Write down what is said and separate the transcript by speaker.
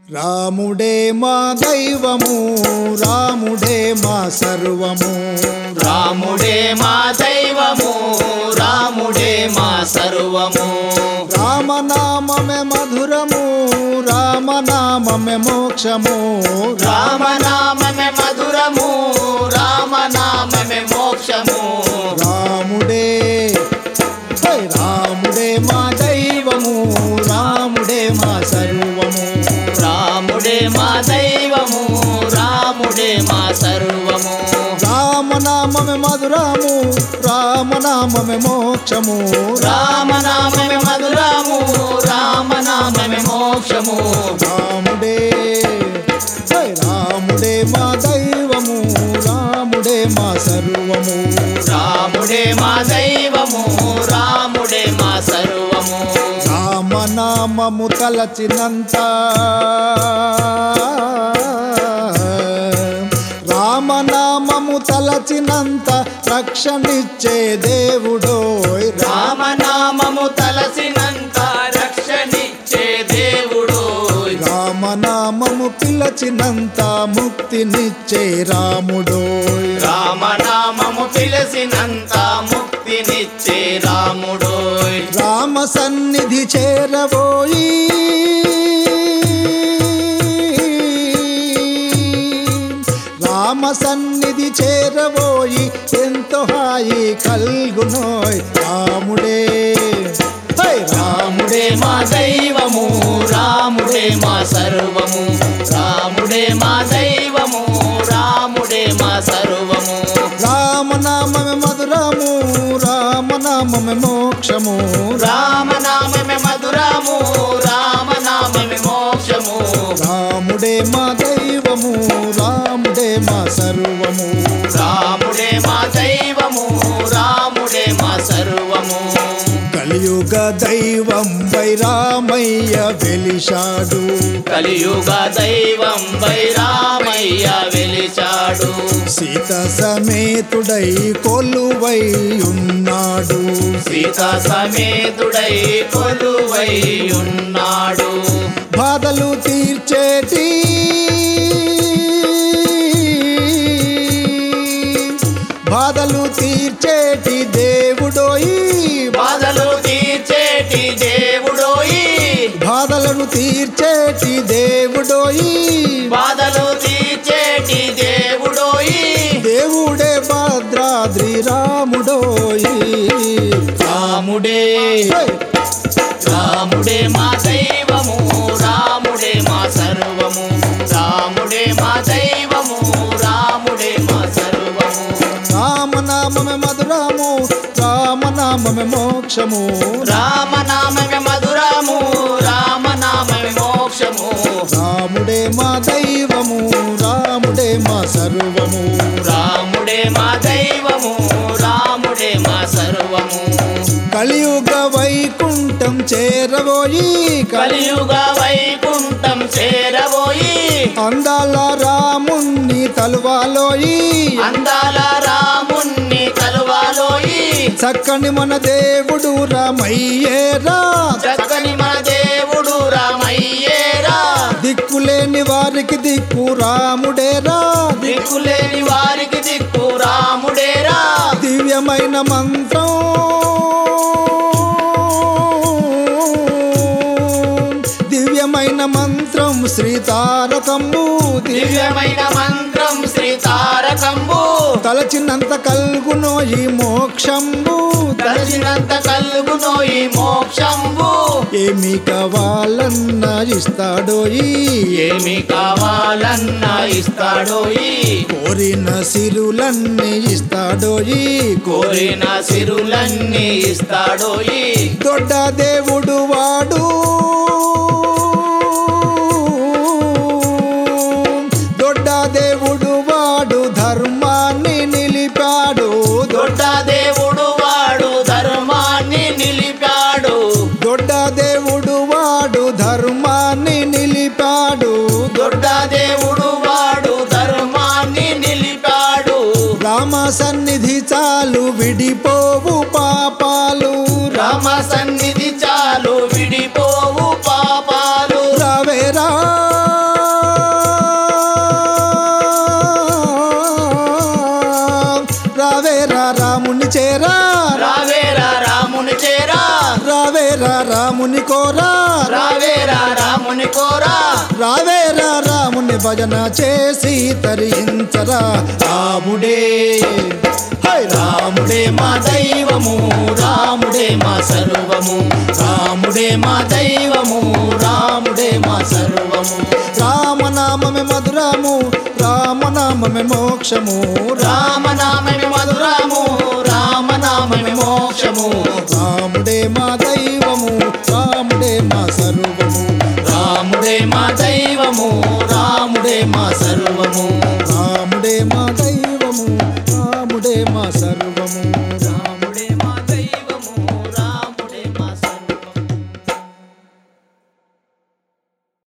Speaker 1: రాముడే మా దైవము రాముడే మా సర్వము
Speaker 2: రాముడే మా దైవము రాముడే మా సర్వము
Speaker 1: రామనామమే మధురము రామనామమే మోక్షము
Speaker 2: రామనామమే మధురము రామనామమే మోక్షము
Speaker 1: రాముడే హై రాముడే మా దైవము రాముడే మా సర్వము
Speaker 2: రాముడే మా దైవము రాముడే మా సర్వము
Speaker 1: రామనామమే మధురము రామనామమే మోక్షము
Speaker 2: రామనామమే మధురము రామనామమే మోక్షము
Speaker 1: రాముడే హై రాముడే మా దైవము రాముడే మా సర్వము
Speaker 2: రాముడే మా దైవము రాముడే మా సర్వము
Speaker 1: రామనామము తలచినంత రామనామము తలచినంత రక్షణిచ్చే దేవుడోయ్
Speaker 2: రామనామము తలసినంత రక్షణిచ్చే దేవుడు
Speaker 1: రామనామము పిలచినంత ముక్తినిచ్చే రాముడోయ్
Speaker 2: రామనామము పిలిసినంత ముక్తినిచ్చే రాముడు
Speaker 1: రామ సన్నిధి చేరబోయి రామ సన్నిధి చేరబోయి ఎంతో హాయి కల్గునోయ్ రాముడే హై
Speaker 2: రాముడే మా దైవము రాముడే మా సర్వము రాముడే మా దైవము రాముడే మా సర్వము
Speaker 1: రామనామమే మధురము రామనామమే మోక్షము
Speaker 2: రామనామమే మధురము రామనామమే మోక్షము
Speaker 1: రాముడే మా దైవము రాముడే మా సర్వము
Speaker 2: రాముడే మా దైవము రాముడే మా సర్వము
Speaker 1: కలియుగ దైవం వైరామయ్య వెలిశాడు
Speaker 2: కలియుగ దైవం వైరామయ్య వెలిచాడు
Speaker 1: సీత సమేతుడై కొలువై ఉన్నాడు
Speaker 2: సీత సమేతుడై కొలువై ఉన్నాడు
Speaker 1: బాధలు తీర్చేటి బాధలు తీర్చేటి దేవుడోయి
Speaker 2: బాధలు తీర్చేటి దేవుడోయి
Speaker 1: బాధలను తీర్చేటి దేవుడోయి
Speaker 2: బాధలు తీర్చేటి దేవుడోయి
Speaker 1: దేవుడే భద్రాద్రి రాముడోయి
Speaker 2: రాముడే
Speaker 1: హే!
Speaker 2: రాముడే మా దైవము రాముడే మా సర్వము రాముడే మా దైవము రాముడే మా సర్వము
Speaker 1: రామనామమే మధురము రామనామమే మోక్షము
Speaker 2: రామనామమే మధురము రామనామమే మోక్షము
Speaker 1: రాముడే మా దైవము రాముడే మా సర్వము
Speaker 2: రాముడే మా దైవము రాముడే మా సర్వము
Speaker 1: కలియుగ వైకుంఠం చేరబోయి
Speaker 2: కలియుగ వైకుంఠం చేరబోయి
Speaker 1: అందాల రాముణ్ణి తలువాలోయి
Speaker 2: అందాల రాముణ్ణి కలువాలోయి
Speaker 1: చక్కని మన దేవుడు రామయ్యేరా
Speaker 2: చక్కని మన దేవుడు రామయ్యేరా
Speaker 1: దిక్కులేని వారికి దిక్కు రాముడేరా
Speaker 2: దిక్కులేని వారికి దిక్కు రాముడేరా
Speaker 1: దివ్యమైన మంత్రం దివ్యమైన మంత్రం శ్రీతారకంబు దివ్య
Speaker 2: దివ్యమైన మంత్రం శ్రీ తారకంబు
Speaker 1: తలచినంత కల్గునోయి మోక్షంబు
Speaker 2: తలచినంత కలుగునోయి మోక్షంబు
Speaker 1: ఏమి కావాలన్నా ఇస్తాడోయి
Speaker 2: ఏమి కావాలన్నా ఇస్తాడోయి
Speaker 1: కోరిన సిరులన్నీ ఇస్తాడోయి
Speaker 2: కోరిన సిరులన్నీ ఇస్తాడోయి
Speaker 1: దొడ్డ దేవుడు వాడు దొడ్డ దేవుడు వాడు ధర్మాన్ని నిలిపాడు
Speaker 2: దొడ్డ దేవుడు వాడు ధర్మాన్ని నిలిపాడు
Speaker 1: దొడ్డ దేవుడు వాడు ధర్మాన్ని నిలిపాడు
Speaker 2: దొడ్డ దేవుడు వాడు ధర్మాన్ని నిలిపాడు
Speaker 1: రామ సన్నిధి చాలు విడిపోవు పాపాలు
Speaker 2: రామ సన్నిధి చాలు విడిపోవు పాపాలు
Speaker 1: రావేరా రాముని కోరా
Speaker 2: రావేరా రాముని కోరా
Speaker 1: రావేరా రాముని భజన చేసి తరించరా రాముడే హై
Speaker 2: రాముడే మా దైవము రాముడే మా సర్వము రాముడే మా దైవము రాముడే మా సర్వము
Speaker 1: రామనామమే మధురము రామనామమే మోక్షము
Speaker 2: రామనామమి మధురాము రామనామమి మోక్షము
Speaker 1: రాముడే మా దైవము రాముడే మా సర్వము
Speaker 2: రాముడే మా దైవము రాముడే మా సర్వము